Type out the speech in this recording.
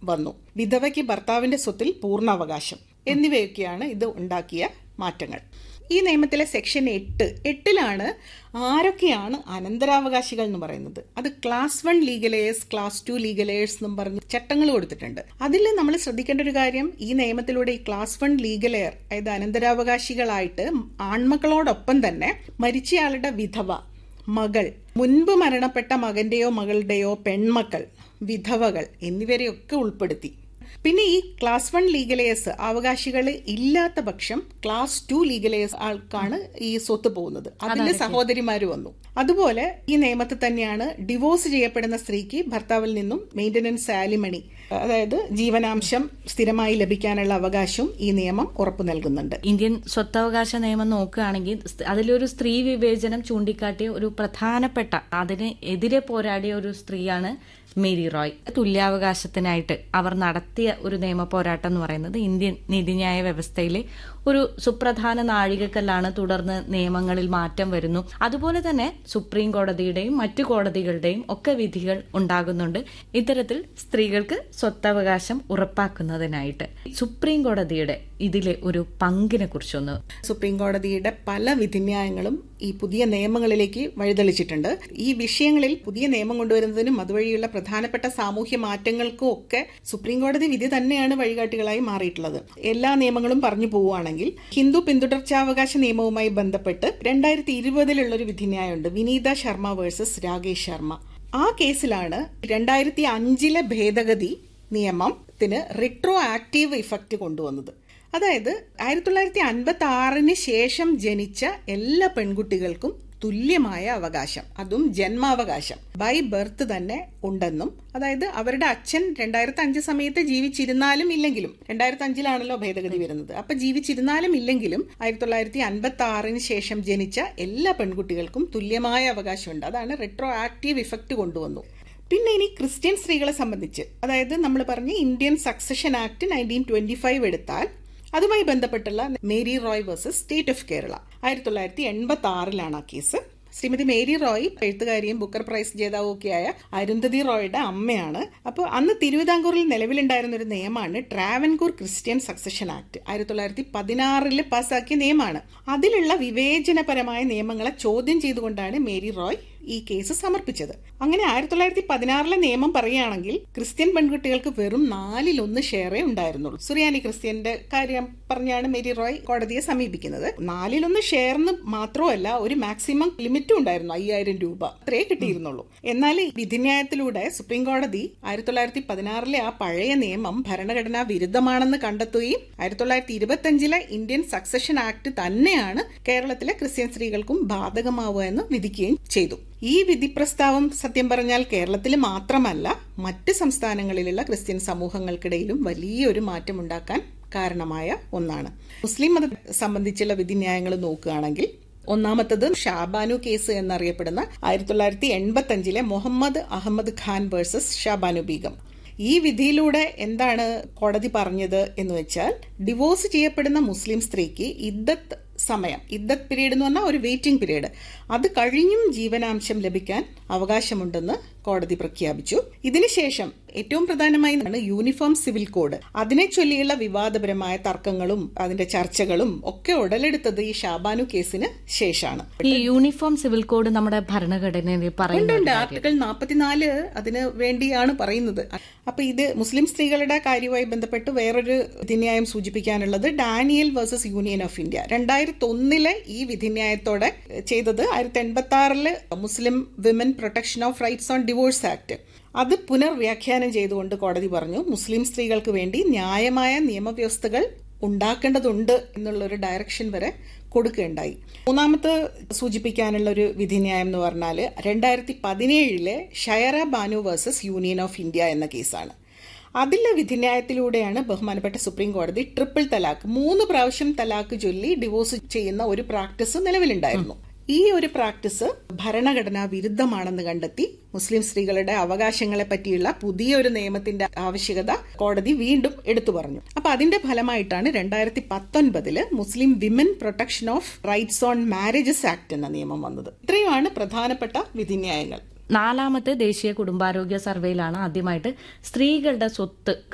വന്നു വിധവയ്ക്ക് ഭർത്താവിന്റെ സ്വത്തിൽ പൂർണ്ണാവകാശം എന്നിവയൊക്കെയാണ് ഇത് ഉണ്ടാക്കിയ മാറ്റങ്ങൾ ഈ നിയമത്തിലെ സെക്ഷൻ എട്ട് എട്ടിലാണ് ആരൊക്കെയാണ് അനന്തരാവകാശികൾ എന്ന് പറയുന്നത് അത് class one legal heirs class two legal heirs എന്നും പറഞ്ഞ് ചട്ടങ്ങൾ കൊടുത്തിട്ടുണ്ട് അതിൽ നമ്മൾ ശ്രദ്ധിക്കേണ്ട ഒരു കാര്യം ഈ നിയമത്തിലൂടെ ഈ ക്ലാസ് വൺ ലീഗലെയർ അതായത് അനന്തരാവകാശികളായിട്ട് ആൺമക്കളോടൊപ്പം തന്നെ മരിച്ചയാളുടെ വിധവ മകൾ മുൻപ് മരണപ്പെട്ട മകന്റെയോ മകളുടെയോ പെൺമക്കൾ വിധവകൾ എന്നിവരെയൊക്കെ ഉൾപ്പെടുത്തി പിന്നെ ഈ ക്ലാസ് വൺ ലീഗലേഴ്സ് അവകാശികൾ ഇല്ലാത്ത പക്ഷം ക്ലാസ് ടു ലീഗലേഴ്സ് ആൾക്കാണ് ഈ സ്വത്ത് പോകുന്നത് അതിൽ സഹോദരിമാര് വന്നു അതുപോലെ ഈ നിയമത്തിൽ തന്നെയാണ് ഡിവോഴ്സ് ചെയ്യപ്പെടുന്ന സ്ത്രീക്ക് ഭർത്താവിൽ നിന്നും മെയിന്റനൻസ് ആലിമണി അതായത് ജീവനാംശം സ്ഥിരമായി ലഭിക്കാനുള്ള അവകാശവും ഈ നിയമം ഉറപ്പു നൽകുന്നുണ്ട് ഇന്ത്യൻ സ്വത്തവകാശ നിയമം നോക്കുകയാണെങ്കിൽ സ് അതിലൊരു സ്ത്രീ വിവേചനം ചൂണ്ടിക്കാട്ടിയ ഒരു പ്രധാനപ്പെട്ട അതിന് എതിരെ പോരാടിയ ഒരു സ്ത്രീയാണ് മേരി റോയ് തുല്യാവകാശത്തിനായിട്ട് അവർ നടത്തിയ ഒരു നിയമ പോരാട്ടം എന്ന് പറയുന്നത് ഇന്ത്യൻ നീതിന്യായ വ്യവസ്ഥയിലെ ഒരു സുപ്രധാന നാഴികക്കല്ലാണ് തുടർന്ന് നിയമങ്ങളിൽ മാറ്റം വരുന്നു അതുപോലെ തന്നെ സുപ്രീം കോടതിയുടെയും മറ്റു കോടതികളുടെയും ഒക്കെ വിധികൾ ഉണ്ടാകുന്നുണ്ട് ഇത്തരത്തിൽ സ്ത്രീകൾക്ക് സ്വത്തവകാശം ഉറപ്പാക്കുന്നതിനായിട്ട് സുപ്രീം കോടതിയുടെ ഇതിലെ ഒരു പങ്കിനെ കുറിച്ചൊന്ന് സുപ്രീം കോടതിയുടെ പല വിധിന്യായങ്ങളും ഈ പുതിയ നിയമങ്ങളിലേക്ക് വഴിതെളിച്ചിട്ടുണ്ട് ഈ വിഷയങ്ങളിൽ പുതിയ നിയമം കൊണ്ടുവരുന്നതിനും അതുവഴിയുള്ള പ്രധാനപ്പെട്ട സാമൂഹ്യ മാറ്റങ്ങൾക്കും ഒക്കെ സുപ്രീം കോടതി വിധി തന്നെയാണ് വഴികാട്ടികളായി മാറിയിട്ടുള്ളത് എല്ലാ നിയമങ്ങളും പറഞ്ഞു പോവുകയാണെങ്കിൽ ഹിന്ദു പിന്തുടർച്ചാവകാശ നിയമവുമായി ബന്ധപ്പെട്ട് രണ്ടായിരത്തി ഇരുപതിലുള്ള ഒരു വിധിന്യായമുണ്ട് വിനീത ശർമ്മ വേഴ്സസ് രാകേഷ് ശർമ്മ ആ കേസിലാണ് രണ്ടായിരത്തി അഞ്ചിലെ ഭേദഗതി നിയമത്തിന് റിട്രോ ആക്റ്റീവ് ഇഫക്റ്റ് കൊണ്ടുവന്നത് അതായത് ആയിരത്തി തൊള്ളായിരത്തി അൻപത്തി ആറിന് ശേഷം ജനിച്ച എല്ലാ പെൺകുട്ടികൾക്കും തുല്യമായ അവകാശം അതും ജന്മാവകാശം ബൈ ബർത്ത് തന്നെ ഉണ്ടെന്നും അതായത് അവരുടെ അച്ഛൻ രണ്ടായിരത്തി അഞ്ച് സമയത്ത് ജീവിച്ചിരുന്നാലും ഇല്ലെങ്കിലും രണ്ടായിരത്തി അഞ്ചിലാണല്ലോ ഭേദഗതി വരുന്നത് അപ്പൊ ജീവിച്ചിരുന്നാലും ഇല്ലെങ്കിലും ആയിരത്തി തൊള്ളായിരത്തി അൻപത്തി ആറിന് ശേഷം ജനിച്ച എല്ലാ പെൺകുട്ടികൾക്കും തുല്യമായ അവകാശമുണ്ട് അതാണ് റെട്രോ ആക്റ്റീവ് ഇഫക്റ്റ് കൊണ്ടുവന്നു പിന്നെ ഇനി ക്രിസ്ത്യൻ സ്ത്രീകളെ സംബന്ധിച്ച് അതായത് നമ്മൾ പറഞ്ഞ Indian succession act nineteen twenty five എടുത്താൽ അതുമായി ബന്ധപ്പെട്ടുള്ള Mary Roy versus State of Kerala ആയിരത്തി തൊള്ളായിരത്തി എൺപത്തി ആറിലാണ് ആ കേസ് ശ്രീമതി മേരി റോയ് എഴുത്തുകാരിയും ബുക്കർ പ്രൈസ് ജേതാവും ഒക്കെയായ അരുന്ധതി റോയുടെ അമ്മയാണ് അപ്പോൾ അന്ന് തിരുവിതാംകൂറിൽ നിലവിലുണ്ടായിരുന്ന ഒരു നിയമമാണ് ട്രാവൻകൂർ ക്രിസ്ത്യൻ സക്സഷൻ ആക്ട് ആയിരത്തി തൊള്ളായിരത്തി പതിനാറിൽ പാസാക്കിയ നിയമമാണ് അതിലുള്ള വിവേചനപരമായ നിയമങ്ങളെ ചോദ്യം ചെയ്തുകൊണ്ടാണ് മേരി റോയ് ഈ കേസ് സമർപ്പിച്ചത് അങ്ങനെ ആയിരത്തി തൊള്ളായിരത്തി പതിനാറിലെ നിയമം പറയുകയാണെങ്കിൽ ക്രിസ്ത്യൻ പെൺകുട്ടികൾക്ക് വെറും നാലിലൊന്ന് ഷെയറേ ഉണ്ടായിരുന്നുള്ളൂ സുറിയാനി ക്രിസ്ത്യന്റെ കാര്യം പറഞ്ഞാണ് മേരി റോയ് കോടതിയെ സമീപിക്കുന്നത് നാലിലൊന്ന് ഷെയറിന് മാത്രമല്ല ഒരു മാക്സിമം ലിമിറ്റും ഉണ്ടായിരുന്നു അയ്യായിരം രൂപ അത്രേ കിട്ടിയിരുന്നുള്ളൂ എന്നാൽ വിധിന്യായത്തിലൂടെ സുപ്രീം കോടതി ആയിരത്തി തൊള്ളായിരത്തി പതിനാറിലെ ആ പഴയ നിയമം ഭരണഘടനാ വിരുദ്ധമാണെന്ന് കണ്ടെത്തുകയും ആയിരത്തി തൊള്ളായിരത്തി ഇരുപത്തി അഞ്ചിലെ ഇന്ത്യൻ സക്സഷൻ ആക്ട് തന്നെയാണ് കേരളത്തിലെ ക്രിസ്ത്യൻ സ്ത്രീകൾക്കും ബാധകമാവുക എന്ന് വിധിക്കുകയും ചെയ്തു ഈ വിധി പ്രസ്താവം സത്യം പറഞ്ഞാൽ കേരളത്തിൽ മാത്രമല്ല മറ്റ് സംസ്ഥാനങ്ങളിലുള്ള ക്രിസ്ത്യൻ സമൂഹങ്ങൾക്കിടയിലും വലിയൊരു മാറ്റമുണ്ടാക്കാൻ കാരണമായ ഒന്നാണ് മുസ്ലിം മതം സംബന്ധിച്ചുള്ള വിധിന്യായങ്ങൾ നോക്കുകയാണെങ്കിൽ ഒന്നാമത്തത് ഷാബാനു കേസ് എന്നറിയപ്പെടുന്ന ആയിരത്തി തൊള്ളായിരത്തി എൺപത്തി അഞ്ചിലെ മുഹമ്മദ് അഹമ്മദ് ഖാൻ വേഴ്സസ് ഷാബാനു ബീഗം ഈ വിധിയിലൂടെ എന്താണ് കോടതി പറഞ്ഞത് എന്ന് വെച്ചാൽ ഡിവോഴ്സ് ചെയ്യപ്പെടുന്ന മുസ്ലിം സ്ത്രീക്ക് ഇദ്ദത്ത് സമയം ഇദ്ദത്ത് പീരീഡ് എന്ന് പറഞ്ഞാൽ ഒരു വെയിറ്റിംഗ് പീരീഡ് അത് കഴിഞ്ഞും ജീവനാംശം ലഭിക്കാൻ അവകാശമുണ്ടെന്ന് കോടതി പ്രഖ്യാപിച്ചു ഇതിനുശേഷം ഏറ്റവും പ്രധാനമായി യൂണിഫോം സിവിൽ കോഡ് അതിനെ ചൊല്ലിയുള്ള വിവാദപരമായ തർക്കങ്ങളും അതിന്റെ ചർച്ചകളും ഒക്കെ ഉടലെടുത്തത് ഈ ഷാബാനു കേസിന് ശേഷമാണ് ഈ യൂണിഫോം സിവിൽ കോഡ് നമ്മുടെ ഭരണഘടനയിൽ ഉണ്ട് പറയുന്നുണ്ട് ആർട്ടിക്കിൾ നാൽപ്പത്തിനാല് അതിന് വേണ്ടിയാണ് പറയുന്നത് അപ്പൊ ഇത് മുസ്ലിം സ്ത്രീകളുടെ കാര്യവുമായി ബന്ധപ്പെട്ട് വേറൊരു വിധിന്യായം സൂചിപ്പിക്കാനുള്ളത് Daniel versus Union of India രണ്ടായിരത്തി ഒന്നിലെ ഈ വിധിന്യായത്തോടെ ചെയ്തത് ആയിരത്തി എൺപത്തി ആറില് Muslim women protection of rights on divorce act അത് പുനർവ്യാഖ്യാനം ചെയ്തുകൊണ്ട് കോടതി പറഞ്ഞു മുസ്ലിം സ്ത്രീകൾക്ക് വേണ്ടി ന്യായമായ നിയമവ്യവസ്ഥകൾ ഉണ്ടാക്കേണ്ടതുണ്ട് എന്നുള്ള ഒരു ഡയറക്ഷൻ വരെ കൊടുക്കുകയുണ്ടായി മൂന്നാമത്തെ സൂചിപ്പിക്കാനുള്ള ഒരു വിധിന്യായം എന്ന് പറഞ്ഞാൽ രണ്ടായിരത്തി പതിനേഴിലെ Shayara Bano versus Union of India എന്ന കേസാണ് അതിലെ വിധിന്യായത്തിലൂടെയാണ് ബഹുമാനപ്പെട്ട സുപ്രീം കോടതി ട്രിപ്പിൾ തലാക്ക് മൂന്ന് പ്രാവശ്യം തലാക്ക് ചൊല്ലി ഡിവോഴ്സ് ചെയ്യുന്ന ഒരു പ്രാക്ടീസ് നിലവിലുണ്ടായിരുന്നു ഈ ഒരു പ്രാക്ടീസ് ഭരണഘടനാ വിരുദ്ധമാണെന്ന് കണ്ടെത്തി മുസ്ലിം സ്ത്രീകളുടെ അവകാശങ്ങളെ പറ്റിയുള്ള പുതിയൊരു നിയമത്തിന്റെ ആവശ്യകത കോടതി വീണ്ടും എടുത്തു പറഞ്ഞു അപ്പൊ അതിന്റെ ഫലമായിട്ടാണ് രണ്ടായിരത്തി പത്തൊൻപതില് Muslim women protection of rights on marriages act എന്ന നിയമം വന്നത് ഇത്രയുമാണ് പ്രധാനപ്പെട്ട വിധിന്യായങ്ങൾ നാലാമത്തെ ദേശീയ കുടുംബാരോഗ്യ സർവേയിലാണ് ആദ്യമായിട്ട് സ്ത്രീകളുടെ സ്വത്ത്